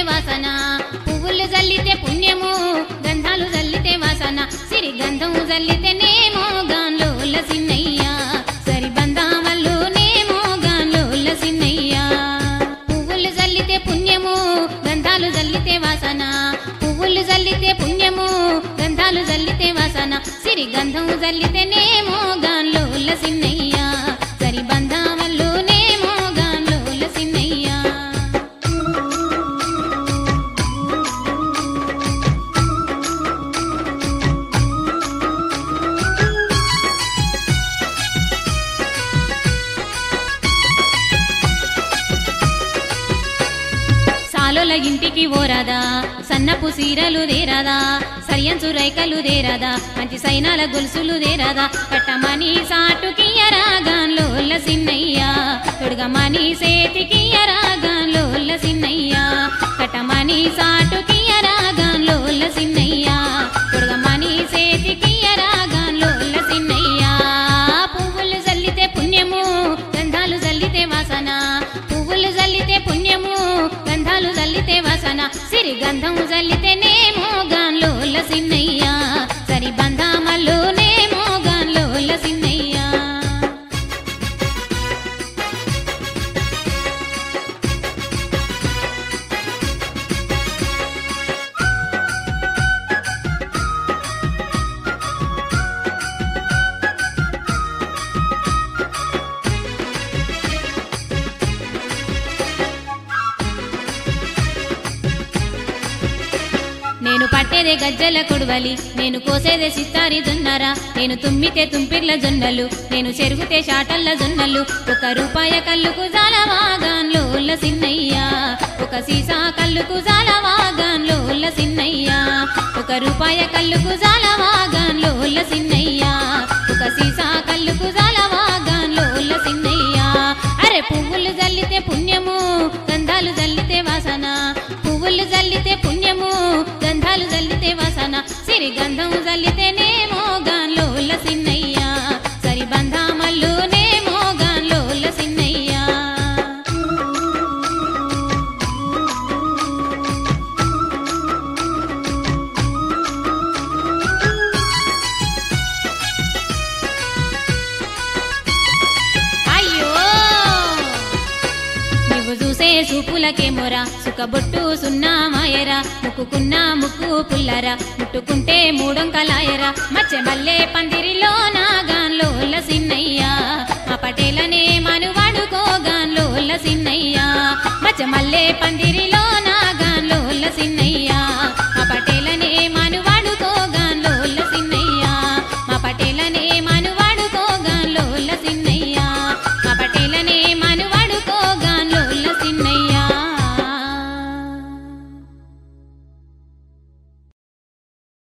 వాసన పువ్వులు జల్లితే పుణ్యము గంధాలు జల్లితే వాసన సిరి గంధం జల్లితేనేమో గాన్లో సిన్నయ్య సరి బంధామల్లు నేమో గాన్లో సిన్నయ్య పువ్వులు జల్లితే పుణ్యము గంధాలు జల్లితే వాసన పువ్వులు జల్లితే పుణ్యము గంధాలు జల్లితే వాసన సిరి గంధం జల్లితేనేమో గాన్లో సిన్నయ్య సరి బంధామల్లు నేమో గాన్లో సిన్నయ్య సాలోల ఇంటికి ఓరాదా సన్నపు సీరలు దేరాదా సరియంచు రైకలు దేరాదా మంచి సైనాల గొలుసులు దేరాదా కట్టమని సాటుకియ్యరా గాన్లోల సిన్నయ్య తొడగమని సేతికియ్యరా గాన్లోల సిన్నయ్య కట్టమని సాటుకియ్యరా గాన్లోల సిన్నయ్య తొడగమని సేతికియ్యరా గాన్లోల సిన్నయ్య పువ్వులు జల్లితే పుణ్యము గంధాలు జల్లితే వాసన పువ్వులు జల్లితే పుణ్యము గంధాలు జల్లితే వాసన సిరి గంధం జల్లితేనేమో గాన్లోల సిన్నయ్య సరి బంధామల్లోనేమో గాన్లోల సిన్నయ్య నేను పట్టేదే గజ్జల కొడవలి నేను కోసేదే సిత్తారి జొన్నరా నేను తుమ్మితే తుంపిర్ల జొన్నలు నేను చెరుగుతే షాటల్ల జొన్నలు ఒక రూపాయ కల్లుకు జాలవాగాన్లో ఉల్ల సిన్నయ్య ఒక సీసా కల్లుకు జాలవాగాన్లో ఉల్ల సిన్నయ్య ఒక రూపాయ కల్లుకు జాలవాగాన్లో ఉల్ల సిన్నయ్య ఒక సీసా కల్లుకు జాలవాగాన్లో ఉల్ల సిన్నయ్య అరే పువ్వులు జల్లితే పుణ్యము గంధాలు జల్లితే వాసన పువ్వులు జల్లితే పుణ్యము గంధాలు జల్లితే వాసన సిరి గంధం జల్లితేనేమో గాన్లో సిన్నయ్య సరి బంధామల్లునేమో గాన్లో సిన్నయ్య అయ్యో నువ్వు చూసే చూపులకే మొర సుఖబొట్టు సున్నా మాయరా ముక్కుకున్న ముక్కు పుల్లరా ముట్టుకుంటే మూడొంకలాయరా మచ్చ మల్లె పందిరిలో నాగాన్లో సిన్నయ్య మా పటేలనే మనువాడుకోగాన్లో సిన్నయ్య మచ్చ మల్లె పందిరిలో